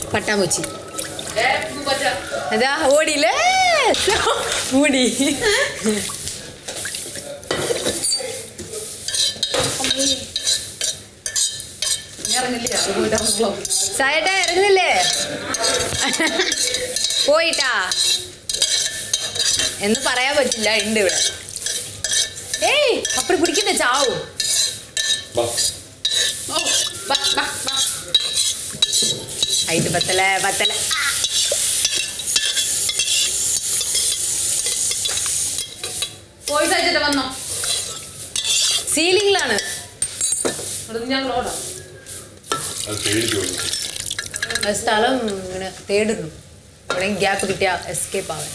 പട്ടാമുച്ചി അതാ ഓടിയില്ലേ ഓടി സായേട്ടാ ഇറങ്ങുന്നില്ലേ പോയിട്ടാ എന്ന് പറയാൻ പറ്റില്ല ഉണ്ട് ഇവിടെ ഏയ് അപ്പടി പിടിക്കണ്ട ചാവും വാ. ഓ, വാ, വാ, വാ. ಐದು ಬತ್ತಲೆ ಬತ್ತಲೆ പോയിട്ട് അയച്ചിട്ട് വന്നോ സീലിംഗിലാണ് അത് ഞങ്ങൾ ഓടാം അത് പേടിച്ചു പോകുന്നു സ്ഥലം ഇങ്ങനെ തേടുന്നു എവിടെയും ഗ്യാപ്പ് കിട്ടിയ എസ്കേപ്പ് ആവാൻ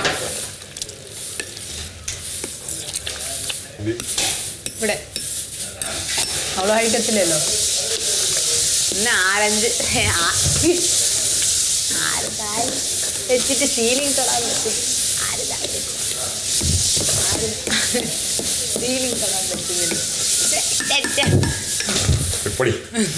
ഇത് ഇവിടെ അവള് ഹൈറ്റത്തില്ലല്ലോ പിന്നെ ആരഞ്ച് ആ- ആര് താഴെ വെച്ചിട്ട് സീലിംഗ് തൊടാൻ പറ്റും ആര് താഴെ വെച്ച്? ആര് സീലിംഗ് തൊടാൻ പറ്റുന്നില്ല ഛെ, ഛെ, ഛെ. എപ്പടി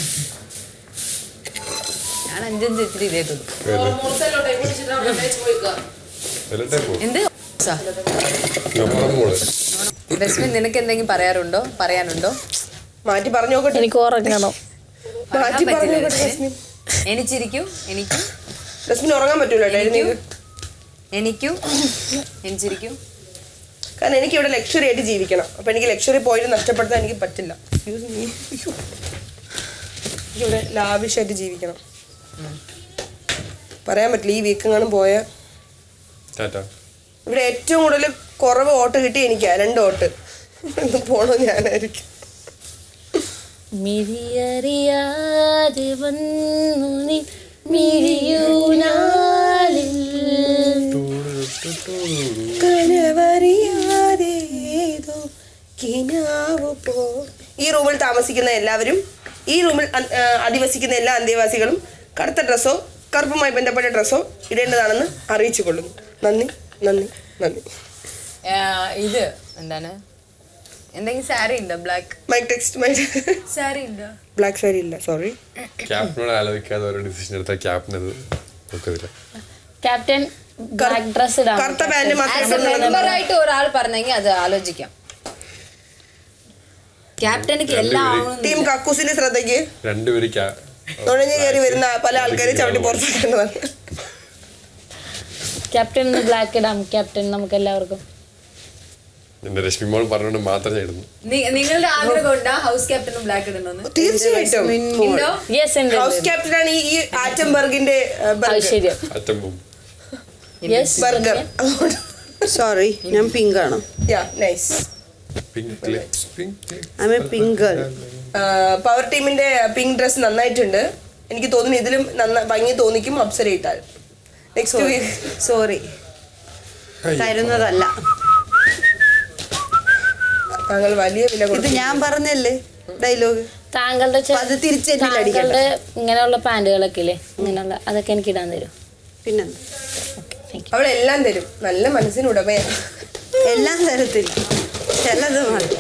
ഞാൻ അഞ്ചഞ്ച് ഇത്തിരി ഇതേ തോന്നും മുളസലോട്ടെ പിടിച്ചിട്ട് അവിടെ മേച്ച് പോയിക്കുക എന്നിട്ടേ പോ എന്ത് സാ നമ്മുടെ മോള് രശ്മി നിനക്ക് എന്തെങ്കിലും പറയാറുണ്ടോ പറയാനുണ്ടോ മാറ്റി പറഞ്ഞു നോക്കട്ടെ എനിക്ക് ഉറങ്ങണം മാറ്റി പറയാൻ പറഞ്ഞു പറ്റില്ല നോക്കട്ടെ രശ്മി. രശ്മി എനിച്ചിരിക്കും എനിക്കും രശ്മിന് ഉറങ്ങാൻ പറ്റൂല എനിക്കും എനിക്കും എനിച്ചിരിക്കും കാരണം എനിക്ക് ഇവിടെ ലക്ഷറി ആയിട്ട് ജീവിക്കണം അപ്പൊ എനിക്ക് ലക്ഷറി പോയിട്ട് നഷ്ടപ്പെടുത്താൻ എനിക്ക് പറ്റില്ല Excuse me. അയ്യോ. എനിക്കിവിടെ ലാവിഷായിട്ട് ജീവിക്കണം പറയാൻ പറ്റില്ല ഈ വീക്കെങ്ങാനും പോയ ടാറ്റ ഇവിടെ ഏറ്റവും കൂടുതൽ കുറവ് ഓട്ട് കിട്ടി എനിക്കാ രണ്ട് ഓട്ട് ഇന്ന് പോണോ ഞാനായിരിക്കും മിഴിയറിയാതെ വന്നു നീ മിഴിയൂനാലിൽ കനവറിയാതെ ഏതോ കിനാവ് പോ ഈ റൂമിൽ താമസിക്കുന്ന എല്ലാവരും ഈ റൂമിൽ അ- ആ, അധിവസിക്കുന്ന എല്ലാ അന്തേവാസികളും കറുത്ത ഡ്രസ്സോ കറുപ്പുമായി ബന്ധപ്പെട്ട ഡ്രസ്സോ ഇടേണ്ടതാണെന്ന് അറിയിച്ചു കൊള്ളുന്നു നന്ദി നന്ദി നന്ദി ആ, ഇത് എന്താണ് എന്തെങ്കിലും സാരി ഉണ്ടോ black my text my sari ഉണ്ടോ ബ്ലാക്ക് സാരി ഇല്ല സോറി ക്യാപ്റ്റനോട് ആലോചിക്കാതെ ഒരു ഡിസിഷൻ എടുത്ത ക്യാപ്റ്റനത് നോക്കത്തില്ല ക്യാപ്റ്റൻ ബ്ലാക്ക് ഡ്രസ് ഇടാൻ കറുത്ത പാന്റ് മാത്രം ആസ് എ മെമ്പറായിട്ട് ഒരാൾ പറഞ്ഞെങ്കിൽ അത് ആലോചിക്കാം ക്യാപ്റ്റനിക്ക് എല്ലാം ആവണമെന്ന് ടീം കക്കൂസിന്റെ ശ്രദ്ധയ്ക്ക് രണ്ടുപേര് ക്യാ നുഴഞ്ഞു കയറി വരുന്ന പല ആൾക്കാരെ ചവിട്ടി പുറത്താക്കേണ്ടതാണ് ക്യാപ്റ്റൻ ബ്ലാക്ക് ഇടാം ക്യാപ്റ്റൻ നമുക്ക് എല്ലാവർക്കും എന്റെ രശ്മി മോൾ പറഞ്ഞോണ്ട് മാത്രം ചെയ്തു നി- നിങ്ങളുടെ ആഗ്രഹം ഉണ്ടോ ഹൗസ് ക്യാപ്റ്റനും ബ്ലാക്ക് ഇടണമെന്ന് തീർച്ചയായിട്ടും ഉണ്ടോ യെസ് ഉണ്ട് ഹൗസ് ക്യാപ്റ്റൻ ആണ് ഈ ആറ്റംബർഗിന്റെ ഐശ്വര്യം അറ്റമ്പും യെസ് ബർഗർ സോറി ഞാൻ പിങ്ക് ആണ് yeah nice pink lips pink I a pink girl power ടീമിന്റെ പിങ്ക് ഡ്രസ് നന്നായിട്ടുണ്ട് എനിക്ക് തോന്നുന്നു ഇതിലും നന്ന ഭംഗി തോന്നിക്കും അപ്സര ഇട്ടാൽ നെക്സ്റ്റ് വീക്ക് സോറി തരുന്നതല്ല താങ്കൾ വലിയ വില ഇത് കൊടുത്തു ഞാൻ പറഞ്ഞല്ലേ ഡയലോഗ് താങ്കളുടെ ചെ- അത് തിരിച്ച് എന്നിൽ അടിക്കണ്ട. താങ്കളുടെ ഇങ്ങനെയുള്ള പാന്റുകളൊക്കെ ഇല്ലേ ഇങ്ങനെയുള്ള അതൊക്കെ എനിക്ക് ഇടാൻ തരും പിന്നെന്താ താങ്ക് യു അവളെല്ലാം തരും നല്ല മനസ്സിന് ഉടമയാണ് എല്ലാം തരത്തില്ല ചിലത് മതി